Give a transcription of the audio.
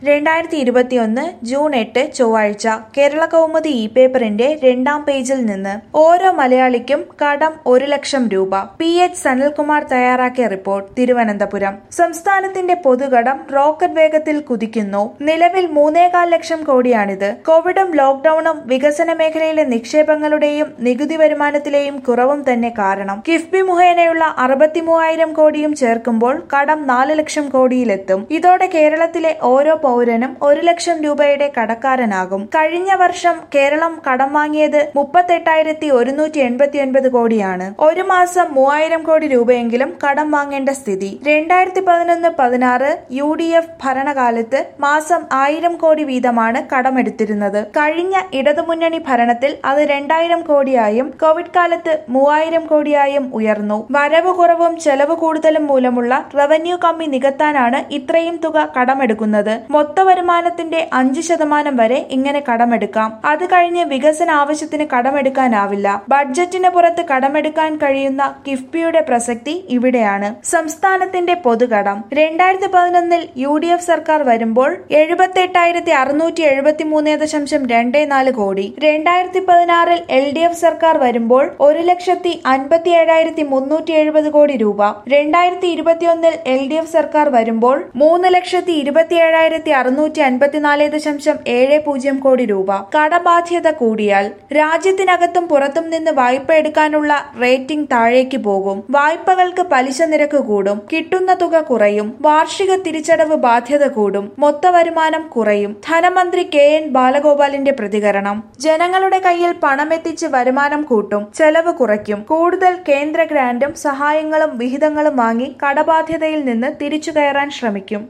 രണ്ടായിരത്തി ഇരുപത്തിയൊന്ന് ജൂൺ എട്ട് ചൊവ്വാഴ്ച കേരള കൗമുദി ഇ പേപ്പറിന്റെ രണ്ടാം പേജിൽ നിന്ന് ഓരോ മലയാളിക്കും കടം ഒരു ലക്ഷം രൂപ പി എച്ച് സനൽകുമാർ തയ്യാറാക്കിയ റിപ്പോർട്ട് തിരുവനന്തപുരം സംസ്ഥാനത്തിന്റെ പൊതുകടം റോക്കറ്റ് വേഗത്തിൽ കുതിക്കുന്നു നിലവിൽ മൂന്നേകാൽ ലക്ഷം കോടിയാണിത് കോവിഡും ലോക്ഡൌണും വികസന മേഖലയിലെ നിക്ഷേപങ്ങളുടെയും നികുതി വരുമാനത്തിലെയും കുറവും തന്നെ കാരണം കിഫ്ബി മുഖേനയുള്ള അറുപത്തിമൂവായിരം കോടിയും ചേർക്കുമ്പോൾ കടം നാല് ലക്ഷം കോടിയിലെത്തും ഇതോടെ കേരളത്തിലെ ഓരോ പൗരനും ഒരു ലക്ഷം രൂപയുടെ കടക്കാരനാകും കഴിഞ്ഞ വർഷം കേരളം കടം വാങ്ങിയത് മുപ്പത്തെട്ടായിരത്തി ഒരുന്നൂറ്റി എൺപത്തി ഒൻപത് കോടിയാണ് ഒരു മാസം മൂവായിരം കോടി രൂപയെങ്കിലും കടം വാങ്ങേണ്ട സ്ഥിതി രണ്ടായിരത്തി പതിനൊന്ന് പതിനാറ് യു ഡി എഫ് ഭരണകാലത്ത് മാസം ആയിരം കോടി വീതമാണ് കടമെടുത്തിരുന്നത് കഴിഞ്ഞ ഇടതുമുന്നണി ഭരണത്തിൽ അത് രണ്ടായിരം കോടിയായും കോവിഡ് കാലത്ത് മൂവായിരം കോടിയായും ഉയർന്നു വരവ് കുറവും ചെലവ് കൂടുതലും മൂലമുള്ള റവന്യൂ കമ്മി നികത്താനാണ് ഇത്രയും തുക കടമെടുക്കുന്നത് മൊത്ത വരുമാനത്തിന്റെ അഞ്ച് ശതമാനം വരെ ഇങ്ങനെ കടമെടുക്കാം അത് കഴിഞ്ഞ് വികസന ആവശ്യത്തിന് കടമെടുക്കാനാവില്ല ബഡ്ജറ്റിന് പുറത്ത് കടമെടുക്കാൻ കഴിയുന്ന കിഫ്ബിയുടെ പ്രസക്തി ഇവിടെയാണ് സംസ്ഥാനത്തിന്റെ പൊതുകടം രണ്ടായിരത്തി പതിനൊന്നിൽ യു ഡി എഫ് സർക്കാർ വരുമ്പോൾ എഴുപത്തി എട്ടായിരത്തി അറുന്നൂറ്റി എഴുപത്തി മൂന്ന് ദശാംശം രണ്ട് നാല് കോടി രണ്ടായിരത്തി പതിനാറിൽ എൽ ഡി എഫ് സർക്കാർ വരുമ്പോൾ ഒരു ലക്ഷത്തി അൻപത്തി ഏഴായിരത്തി മുന്നൂറ്റി എഴുപത് കോടി രൂപ രണ്ടായിരത്തി ഇരുപത്തിയൊന്നിൽ എൽ ഡി എഫ് സർക്കാർ വരുമ്പോൾ മൂന്ന് ലക്ഷത്തി ഇരുപത്തി ഏഴായിരത്തി അറുന്നൂറ്റി അൻപത്തിനാല് ദശാംശം ഏഴ് പൂജ്യം കോടി രൂപ കടബാധ്യത കൂടിയാൽ രാജ്യത്തിനകത്തും പുറത്തും നിന്ന് വായ്പ എടുക്കാനുള്ള റേറ്റിംഗ് താഴേക്ക് പോകും വായ്പകൾക്ക് പലിശ നിരക്ക് കൂടും കിട്ടുന്ന തുക കുറയും വാർഷിക തിരിച്ചടവ് ബാധ്യത കൂടും മൊത്ത വരുമാനം കുറയും ധനമന്ത്രി കെ എൻ ബാലഗോപാലിന്റെ പ്രതികരണം ജനങ്ങളുടെ കയ്യിൽ പണമെത്തിച്ച് വരുമാനം കൂട്ടും ചെലവ് കുറയ്ക്കും കൂടുതൽ കേന്ദ്ര ഗ്രാന്റും സഹായങ്ങളും വിഹിതങ്ങളും വാങ്ങി കടബാധ്യതയിൽ നിന്ന് തിരിച്ചു കയറാൻ ശ്രമിക്കും